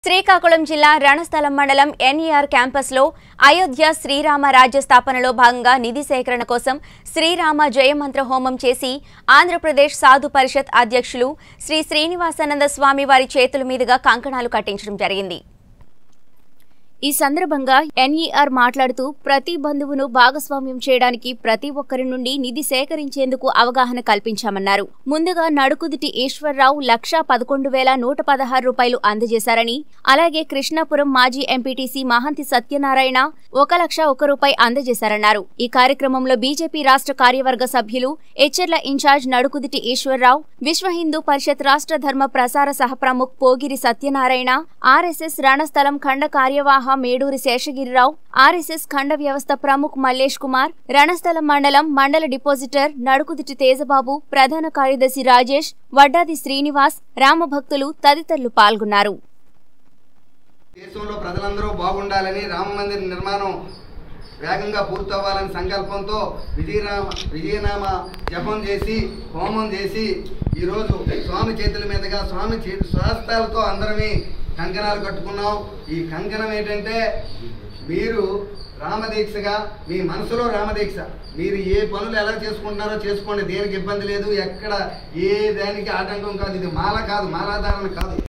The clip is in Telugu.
శ్రీకాకుళం జిల్లా రణస్థలం మండలం ఎన్ఈఆర్ క్యాంపస్లో అయోధ్య శ్రీరామ రాజ్య స్థాపనలో భాగంగా నిధి సేకరణ కోసం శ్రీరామ జయమంత్ర హోమం చేసి ఆంధ్రప్రదేశ్ సాధు పరిషత్ అధ్యక్షులు శ్రీ శ్రీనివాసానంద స్వామి వారి చేతుల మీదుగా కంకణాలు కట్టించడం జరిగింది ఈ సందర్భంగా ఎన్ఈఆర్ మాట్లాడుతూ ప్రతి బంధువును భాగస్వామ్యం చేయడానికి ప్రతి ఒక్కరి నుండి నిధి సేకరించేందుకు అవగాహన కల్పించామన్నారు ముందుగా నడుకుదిటి ఈశ్వర్రావు లక్షా పదకొండు వేల నూట పదహారు రూపాయలు అందజేశారని అలాగే కృష్ణాపురం మాజీ ఎంపీటీసీ మహంతి సత్యనారాయణ ఒక లక్ష ఒక రూపాయి అందజేశారన్నారు ఈ కార్యక్రమంలో బీజేపీ రాష్ట్ర కార్యవర్గ సభ్యులు హెచ్చర్ల ఇన్ఛార్జ్ నడుకుదిటి ఈశ్వర్రావు విశ్వ హిందూ పరిషత్ రాష్ట్ర ధర్మ ప్రసార సహప్రముఖ్ పోగిరి సత్యనారాయణ ఆర్ఎస్ఎస్ రణస్థలం ఖండ కార్యవాహ మేడూరి శేషగిరిరావు ఆర్ఎస్ఎస్ ఖండ వ్యవస్థ ప్రముఖ్ మల్లేష్ కుమార్ రణస్థలం మండలం మండల డిపాజిటర్ నడుకుదిటి తేజబాబు ప్రధాన కార్యదర్శి రాజేష్ వడ్డాది శ్రీనివాస్ రామభక్తులు తదితరులు పాల్గొన్నారు దేశంలో ప్రజలందరూ బాగుండాలని రామ మందిర నిర్మాణం వేగంగా పూర్తవ్వాలని సంకల్పంతో విజయనామ విజయనామ జపం చేసి హోమం చేసి ఈరోజు స్వామి చేతుల మీదుగా స్వామి చేతి స్వహస్తాలతో అందరమే కంకణాలు కట్టుకున్నాం ఈ కంకణం ఏంటంటే మీరు రామదీక్షగా మీ మనసులో రామదీక్ష మీరు ఏ పనులు ఎలా చేసుకుంటున్నారో చేసుకోండి దేనికి ఇబ్బంది లేదు ఎక్కడ ఏ దానికి ఆటంకం కాదు ఇది మాల కాదు మాలాధారణ కాదు